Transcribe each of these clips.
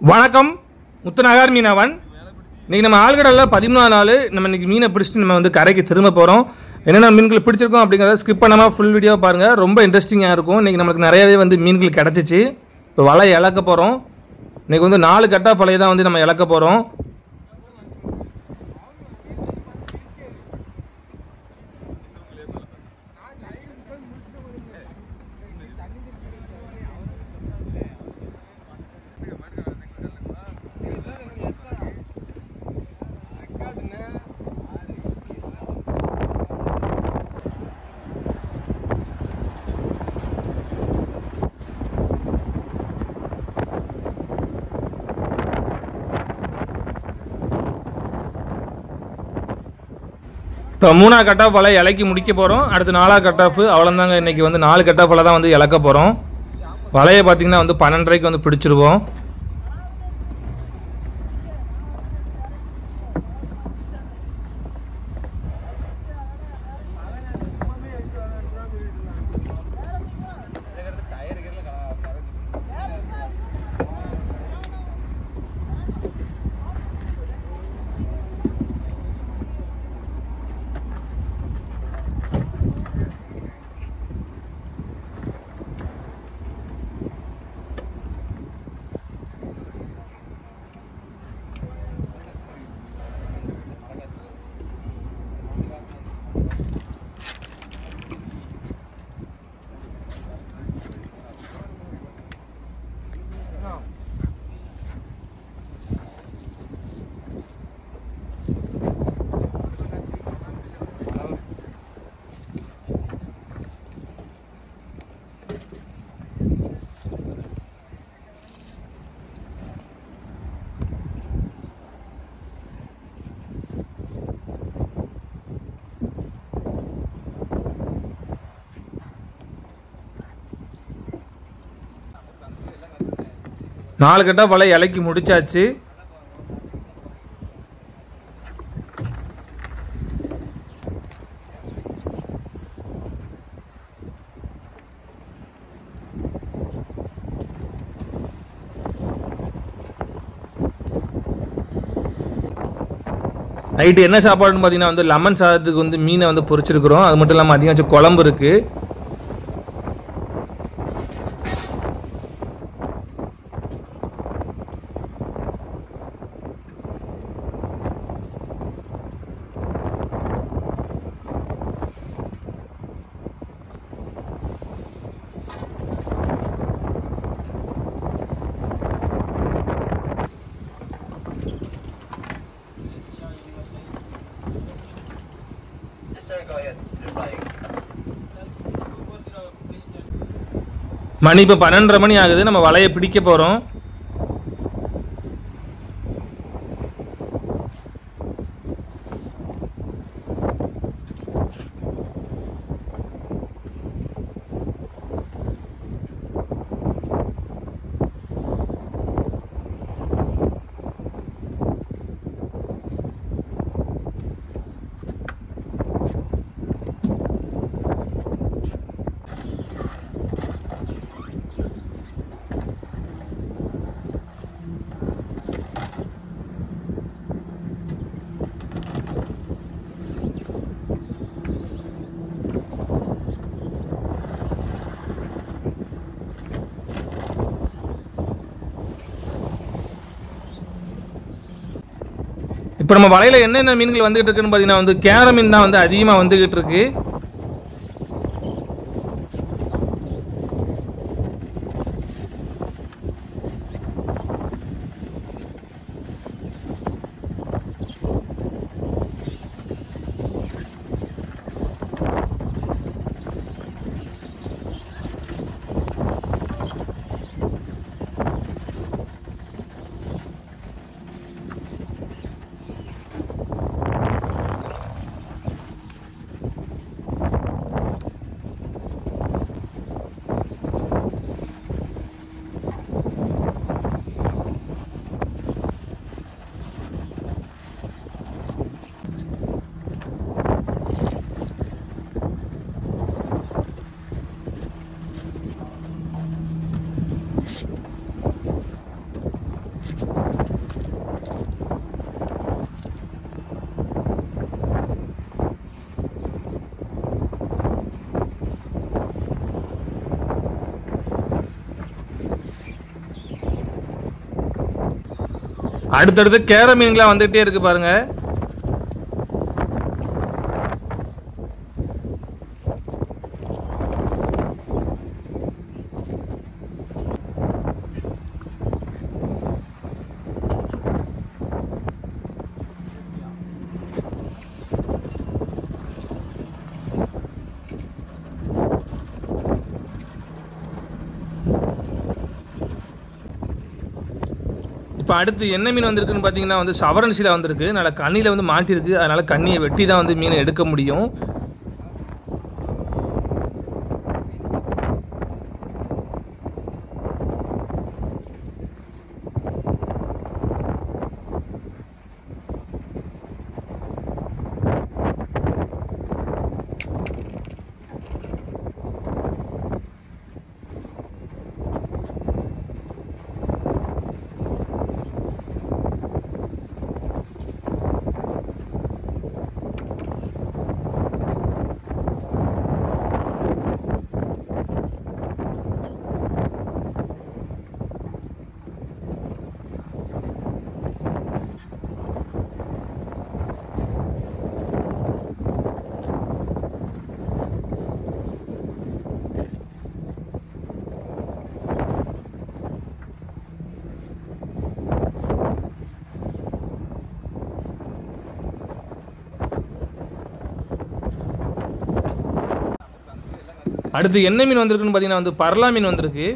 வணக்கம் முத்துநகர் மீனவன் இன்னைக்கு நம்ம ஆழ்கடலில் பதிமூணாவது நாள் நம்ம இன்னைக்கு மீனை பிடிச்சிட்டு நம்ம வந்து கரைக்கு திரும்ப போகிறோம் என்னென்ன மீன்கள் பிடிச்சிருக்கோம் அப்படிங்கிறத ஸ்கிப் பண்ணாமல் ஃபுல் வீடியோ பாருங்கள் ரொம்ப இன்ட்ரெஸ்டிங்காக இருக்கும் இன்னைக்கு நம்மளுக்கு நிறையவே வந்து மீன்கள் கிடச்சிச்சு இப்போ வலை இழக்க போகிறோம் இன்னைக்கு வந்து நாலு கட்டா வலையை தான் வந்து நம்ம இழக்க போகிறோம் இப்போ மூணா கட் ஆஃப் வலை இலக்கி முடிக்க போகிறோம் அடுத்து நாலா கட் ஆஃப் அவ்வளோதாங்க இன்னைக்கு வந்து நாலு கட் ஆஃப் வலை தான் வந்து இழக்க போகிறோம் வலையை பார்த்தீங்கன்னா வந்து பன்னெண்டரைக்கு வந்து பிடிச்சிருவோம் நாலு கட்டா வலை இலக்கி முடிச்சாச்சு நைட்டு என்ன சாப்பாடுன்னு பார்த்தீங்கன்னா வந்து லெமன் சாதத்துக்கு வந்து மீனை வந்து பொரிச்சிருக்கிறோம் அது மட்டும் இல்லாமல் அதிகம் வச்சு குழம்பு இருக்குது மணி இப்போ பன்னெண்டரை மணி ஆகுது நம்ம வலையை பிடிக்க போகிறோம் இப்போ நம்ம வலையில் என்னென்ன மீன்கள் வந்துகிட்டு இருக்குன்னு பார்த்தீங்கன்னா வந்து கேர மீன் தான் வந்து அதிகமாக வந்துகிட்டு இருக்கு அடுத்தடுத்து கேர மீன்களாம் வந்துகிட்டே இருக்கு பாருங்க இப்போ அடுத்து என்ன மீன் வந்திருக்குன்னு பார்த்தீங்கன்னா வந்து சவரன்சியில் வந்திருக்கு அதனால கண்ணியில் வந்து மாட்டிருக்கு அதனால கண்ணியை வெட்டி தான் வந்து மீனை எடுக்க முடியும் அடுத்து என்ன மீன் வந்திருக்குன்னு பார்த்தீங்கன்னா வந்து பரலா மீன் வந்திருக்கு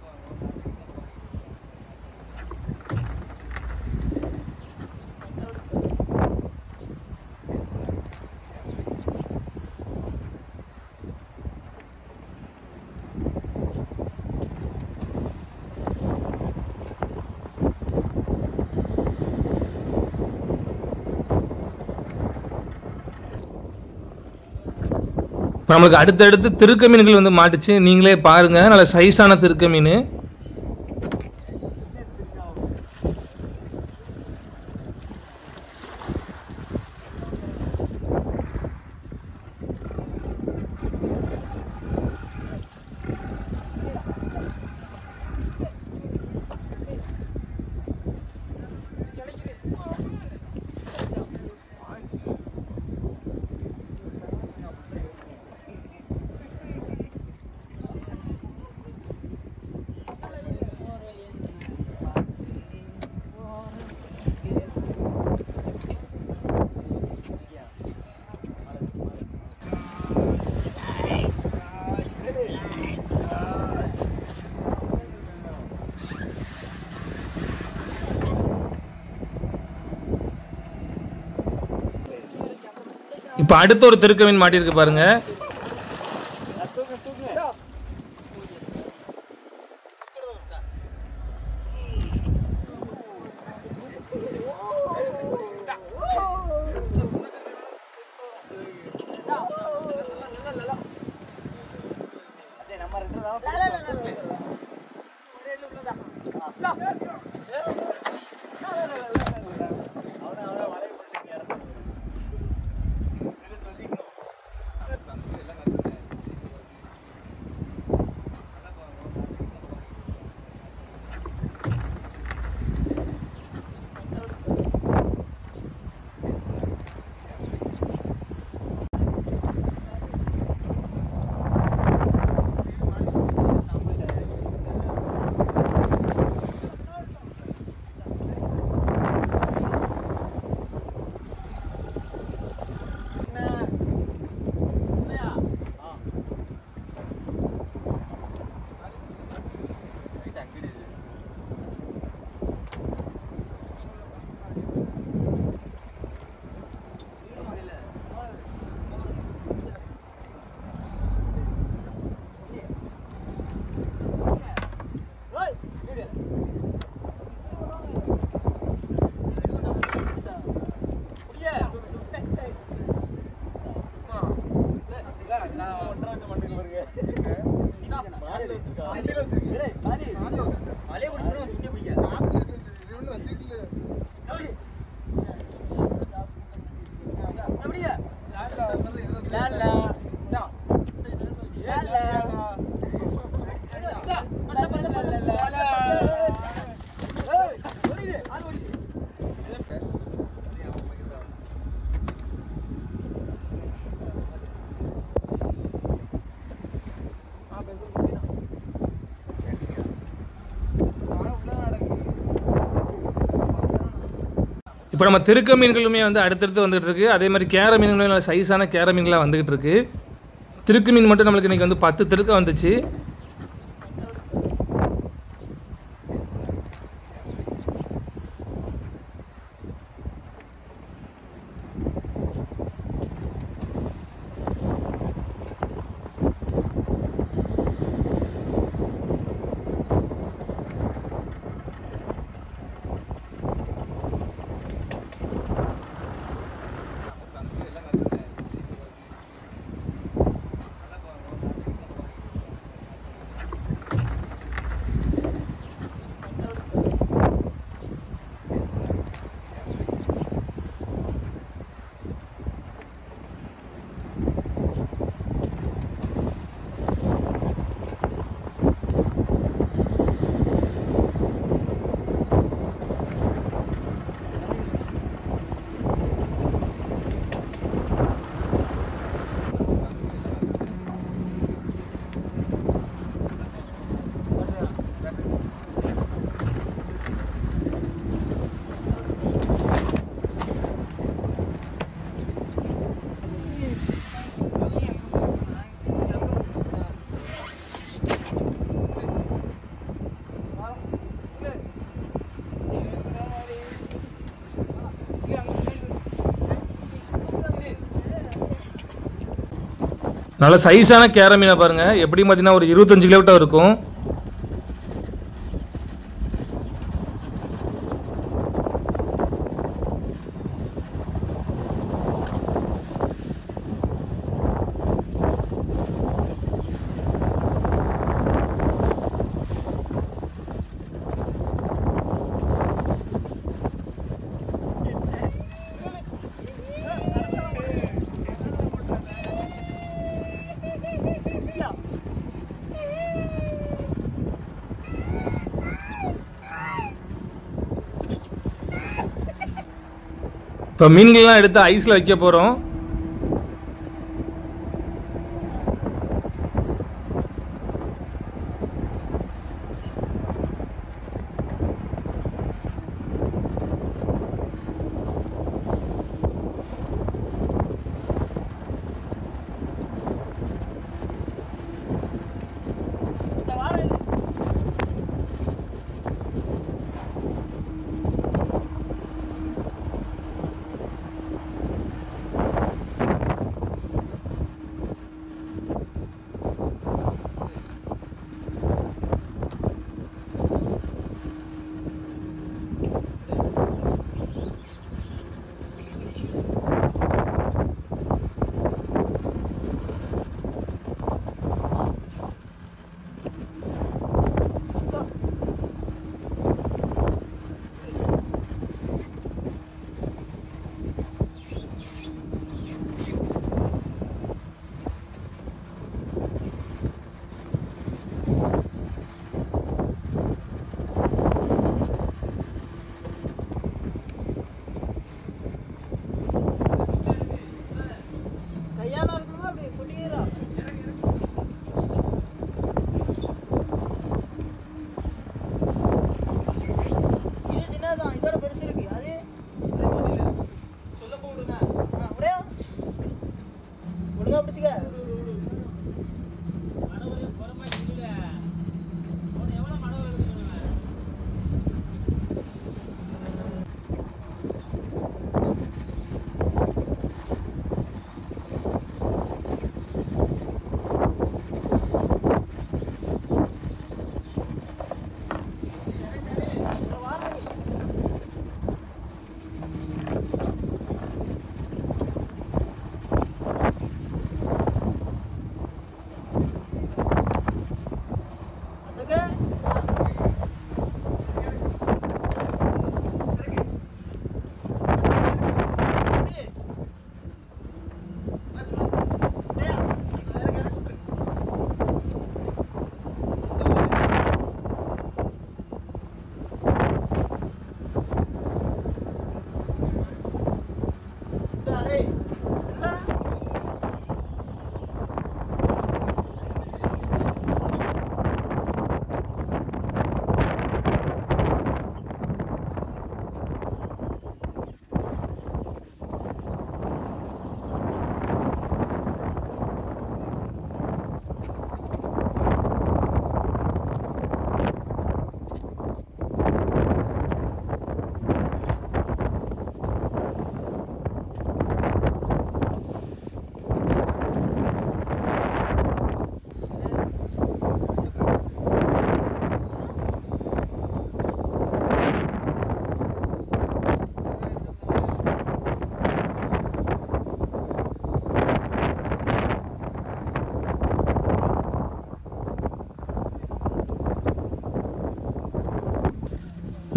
இப்போ நம்மளுக்கு அடுத்தடுத்து திருக்க மீன்கள் வந்து மாட்டுச்சு நீங்களே பாருங்க நல்ல சைஸான திருக்க மீன் இப்போ அடுத்த ஒரு திருக்க மீன் மாட்டியிருக்கு பாருங்க இப்போ நம்ம திருக்க மீன்களுமே வந்து அடுத்தடுத்து வந்துகிட்டு இருக்கு அதே மாதிரி கேர மீன்களுமே நல்ல சைஸான கேர மீன்களாக வந்துகிட்டு இருக்கு திருக்கு மீன் மட்டும் நம்மளுக்கு இன்னைக்கு வந்து பத்து திருக்க வந்துச்சு நல்ல சைஸான கேர மீனை பாருங்க எப்படி பார்த்தீங்கன்னா ஒரு இருபத்தஞ்சு கிலோமீட்டர் இருக்கும் இப்போ மீன்கள்லாம் எடுத்து ஐஸில் வைக்க போகிறோம்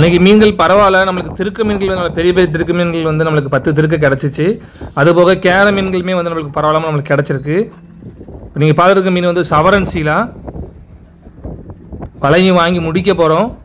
இன்னைக்கு மீன்கள் பரவாயில்ல நம்மளுக்கு திருக்க மீன்கள் வந்து பெரிய பெரிய திருக்க மீன்கள் வந்து நம்மளுக்கு பத்து திருக்க கிடச்சிச்சு அது போக கேர மீன்களுமே வந்து நம்மளுக்கு பரவாயில்லாம நம்மளுக்கு கிடச்சிருக்கு இப்போ நீங்கள் பார்த்துருக்க மீன் வந்து சவரன் சீலா வலையும் வாங்கி முடிக்க போகிறோம்